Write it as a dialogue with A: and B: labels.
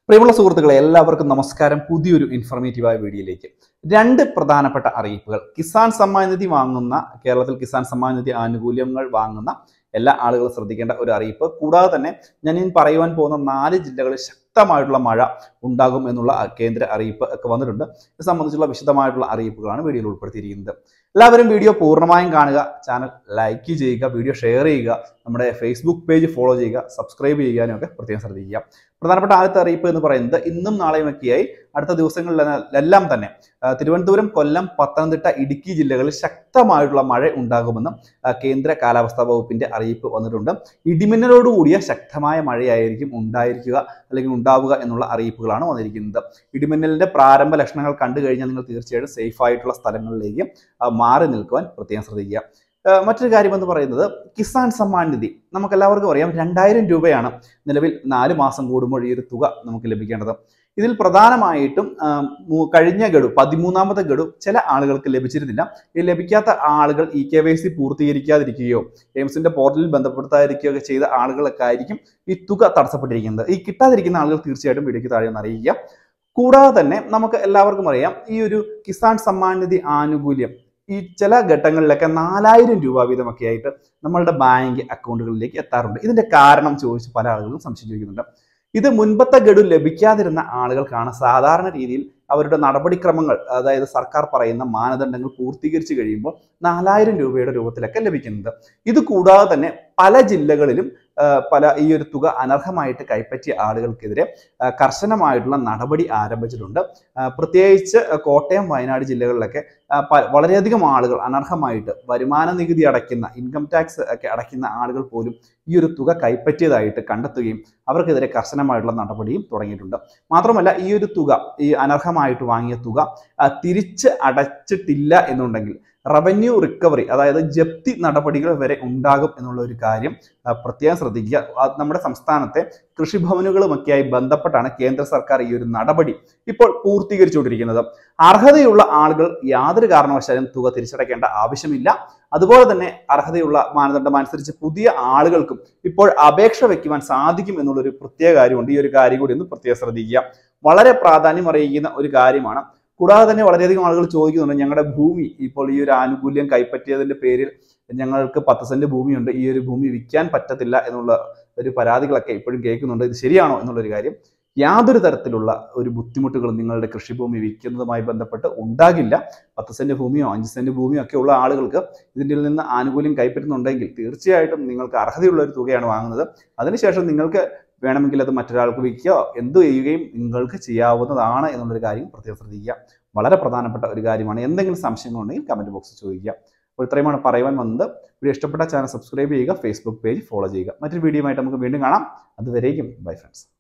A: പ്രിയമുള്ള സുഹൃത്തുക്കളെ എല്ലാവർക്കും നമസ്കാരം പുതിയൊരു ഇൻഫർമേറ്റീവായ വീഡിയോയിലേക്ക് രണ്ട് പ്രധാനപ്പെട്ട അറിയിപ്പുകൾ കിസാൻ സമ്മാൻ നിധി വാങ്ങുന്ന കേരളത്തിൽ കിസാൻ സമ്മാൻ നിധി ആനുകൂല്യങ്ങൾ വാങ്ങുന്ന എല്ലാ ആളുകളും ശ്രദ്ധിക്കേണ്ട ഒരു അറിയിപ്പ് കൂടാതെ തന്നെ ഞാൻ ഇനി പറയുവാൻ പോകുന്ന നാല് ജില്ലകളിൽ ശക്തമായിട്ടുള്ള മഴ ഉണ്ടാകും എന്നുള്ള കേന്ദ്ര അറിയിപ്പ് ഒക്കെ വന്നിട്ടുണ്ട് ഇത് സംബന്ധിച്ചുള്ള വിശദമായിട്ടുള്ള അറിയിപ്പുകളാണ് വീഡിയോയിൽ ഉൾപ്പെടുത്തിയിരിക്കുന്നത് എല്ലാവരും വീഡിയോ പൂർണ്ണമായും കാണുക ചാനൽ ലൈക്ക് ചെയ്യുക വീഡിയോ ഷെയർ ചെയ്യുക നമ്മുടെ ഫേസ്ബുക്ക് പേജ് ഫോളോ ചെയ്യുക സബ്സ്ക്രൈബ് ചെയ്യാനും ഒക്കെ പ്രത്യേകം ശ്രദ്ധിക്കുക പ്രധാനപ്പെട്ട ആദ്യത്തെ അറിയിപ്പ് എന്ന് പറയുന്നത് ഇന്നും നാളെയും ഒക്കെയായി അടുത്ത ദിവസങ്ങളിലെല്ലാം തന്നെ ആ, തിരുവനന്തപുരം കൊല്ലം പത്തനംതിട്ട ഇടുക്കി ജില്ലകളിൽ ശക്തമായിട്ടുള്ള മഴ ഉണ്ടാകുമെന്നും ആ, കേന്ദ്ര കാലാവസ്ഥാ വകുപ്പിന്റെ അറിയിപ്പ് വന്നിട്ടുണ്ട് ഇടിമിന്നലോടുകൂടിയ ശക്തമായ മഴയായിരിക്കും ഉണ്ടായിരിക്കുക അല്ലെങ്കിൽ ഉണ്ടാവുക എന്നുള്ള അറിയിപ്പുകളാണ് വന്നിരിക്കുന്നത് ഇടിമിന്നലിന്റെ പ്രാരംഭ ലക്ഷണങ്ങൾ കണ്ടു കഴിഞ്ഞാൽ നിങ്ങൾ തീർച്ചയായിട്ടും സേഫ് ആയിട്ടുള്ള സ്ഥലങ്ങളിലേക്ക് ആ, മാറി നിൽക്കുവാൻ പ്രത്യേകം ശ്രദ്ധിക്കുക ആ, മറ്റൊരു കാര്യം എന്ന് പറയുന്നത് കിസാൻ സമ്മാൻ നിധി നമുക്ക് എല്ലാവർക്കും അറിയാം രണ്ടായിരം രൂപയാണ് നിലവിൽ നാല് മാസം കൂടുമ്പോൾ ഈ ഒരു തുക നമുക്ക് ലഭിക്കേണ്ടത് ഇതിൽ പ്രധാനമായിട്ടും ആ, മൂ- കഴിഞ്ഞ ഗഡു പതിമൂന്നാമത്തെ ഗഡു ചില ആളുകൾക്ക് ലഭിച്ചിരുന്നില്ല ഈ ലഭിക്കാത്ത ആളുകൾ ഇ കെ വൈ സി പൂർത്തീകരിക്കാതിരിക്കുകയോ എയിംസിന്റെ പോർട്ടലിൽ ബന്ധപ്പെടുത്താതിരിക്കുകയോ ഒക്കെ ചെയ്ത ആളുകളൊക്കെ ആയിരിക്കും ഈ തുക തടസ്സപ്പെട്ടിരിക്കുന്നത് ഈ കിട്ടാതിരിക്കുന്ന ആളുകൾ തീർച്ചയായിട്ടും വീഡിയോയ്ക്ക് താഴെ ഒന്ന് അറിയിക്കുക കൂടാതെ തന്നെ നമുക്ക് എല്ലാവർക്കും അറിയാം ഈ ഒരു കിസാൻ സമ്മാൻ നിധി ആനുകൂല്യം ഈ ചില ഘട്ടങ്ങളിലൊക്കെ നാലായിരം രൂപ വീതമൊക്കെ ആയിട്ട് നമ്മളുടെ ബാങ്ക് അക്കൗണ്ടുകളിലേക്ക് എത്താറുണ്ട് ഇതിന്റെ കാരണം ചോദിച്ച് പല ആളുകളും സംശയം ചോദിക്കുന്നുണ്ട് ഇത് മുൻപത്തെ ഗഡു ലഭിക്കാതിരുന്ന ആളുകൾക്കാണ് സാധാരണ രീതിയിൽ അവരുടെ നടപടിക്രമങ്ങൾ അതായത് സർക്കാർ പറയുന്ന മാനദണ്ഡങ്ങൾ പൂർത്തീകരിച്ചു കഴിയുമ്പോൾ നാലായിരം രൂപയുടെ രൂപത്തിലൊക്കെ ലഭിക്കുന്നത് ഇത് കൂടാതെ തന്നെ പല ജില്ലകളിലും ആ, പല ഈ ഒരു തുക അനർഹമായിട്ട് കൈപ്പറ്റിയ ആളുകൾക്കെതിരെ ആ, കർശനമായിട്ടുള്ള നടപടി ആരംഭിച്ചിട്ടുണ്ട് ആ, പ്രത്യേകിച്ച് കോട്ടയം വയനാട് ജില്ലകളിലൊക്കെ ആ, പ- വളരെയധികം ആളുകൾ അനർഹമായിട്ട് വരുമാന നികുതി അടയ്ക്കുന്ന ഇൻകം ടാക്സ് ഒക്കെ അടയ്ക്കുന്ന ആളുകൾ പോലും ഈ ഒരു തുക കൈപ്പറ്റിയതായിട്ട് കണ്ടെത്തുകയും അവർക്കെതിരെ കർശനമായിട്ടുള്ള നടപടിയും തുടങ്ങിയിട്ടുണ്ട് മാത്രമല്ല ഈ ഒരു തുക ഈ അനർഹമായിട്ട് വാങ്ങിയ തുക ആ, തിരിച്ച് അടച്ചിട്ടില്ല എന്നുണ്ടെങ്കിൽ റവന്യൂ റിക്കവറി അതായത് ജപ്തി നടപടികൾ വരെ ഉണ്ടാകും എന്നുള്ള ഒരു കാര്യം ആ, പ്രത്യേകം ശ്രദ്ധിക്കുക അത് നമ്മുടെ സംസ്ഥാനത്തെ കൃഷിഭവനുകളുമൊക്കെയായി ബന്ധപ്പെട്ടാണ് കേന്ദ്ര സർക്കാർ ഈ ഒരു നടപടി ഇപ്പോൾ പൂർത്തീകരിച്ചുകൊണ്ടിരിക്കുന്നത് അർഹതയുള്ള ആളുകൾ യാതൊരു കാരണവശാലും തുക തിരിച്ചടയ്ക്കേണ്ട ആവശ്യമില്ല അതുപോലെ തന്നെ അർഹതയുള്ള മാനദണ്ഡം അനുസരിച്ച് പുതിയ ആളുകൾക്കും ഇപ്പോൾ അപേക്ഷ വെക്കുവാൻ സാധിക്കും എന്നുള്ളൊരു പ്രത്യേക കാര്യമുണ്ട് ഈ ഒരു കാര്യം കൂടി ഒന്ന് പ്രത്യേകം ശ്രദ്ധിക്കുക വളരെ പ്രാധാന്യം അറിയിക്കുന്ന ഒരു കാര്യമാണ് കൂടാതെ തന്നെ വളരെയധികം ആളുകൾ ചോദിക്കുന്നുണ്ട് ഞങ്ങളുടെ ഭൂമി ഇപ്പോൾ ഈ ഒരു ആനുകൂല്യം കൈപ്പറ്റിയതിന്റെ പേരിൽ ഞങ്ങൾക്ക് പത്ത് സെന്റ് ഭൂമിയുണ്ട് ഈ ഒരു ഭൂമി വിൽക്കാൻ പറ്റത്തില്ല എന്നുള്ള ഒരു പരാതികളൊക്കെ ഇപ്പോഴും കേൾക്കുന്നുണ്ട് ഇത് ശരിയാണോ എന്നുള്ളൊരു കാര്യം യാതൊരു തരത്തിലുള്ള ഒരു ബുദ്ധിമുട്ടുകളും നിങ്ങളുടെ കൃഷിഭൂമി വിൽക്കുന്നതുമായി ബന്ധപ്പെട്ട് ഉണ്ടാകില്ല പത്ത് സെന്റ് ഭൂമിയോ അഞ്ച് സെന്റ് ഭൂമിയോ ഒക്കെ ഉള്ള ആളുകൾക്ക് ഇതിൻ്റെ നിന്ന് ആനുകൂല്യം കൈപ്പറ്റുന്നുണ്ടെങ്കിൽ തീർച്ചയായിട്ടും നിങ്ങൾക്ക് അർഹതയുള്ള ഒരു തുകയാണ് വാങ്ങുന്നത് അതിനുശേഷം നിങ്ങൾക്ക് വേണമെങ്കിൽ അത് മറ്റൊരാൾക്ക് വിൽക്കുകയോ എന്തു ചെയ്യുകയും നിങ്ങൾക്ക് ചെയ്യാവുന്നതാണ് എന്നുള്ളൊരു കാര്യം പ്രത്യേകം ശ്രദ്ധിക്കുക വളരെ പ്രധാനപ്പെട്ട ഒരു കാര്യമാണ് എന്തെങ്കിലും സംശയങ്ങളുണ്ടെങ്കിൽ കമന്റ് ബോക്സിൽ ചോദിക്കുക അപ്പോൾ ഇത്രയുമാണ് പറയുവാൻ വന്നത് വീഡിയോ ഇഷ്ടപ്പെട്ട ചാനൽ സബ്സ്ക്രൈബ് ചെയ്യുക ഫേസ്ബുക്ക് പേജ് ഫോളോ ചെയ്യുക മറ്റൊരു വീഡിയോ ആയിട്ട് നമുക്ക് വീണ്ടും കാണാം അതുവരേക്കും ബൈ ഫ്രണ്ട്സ്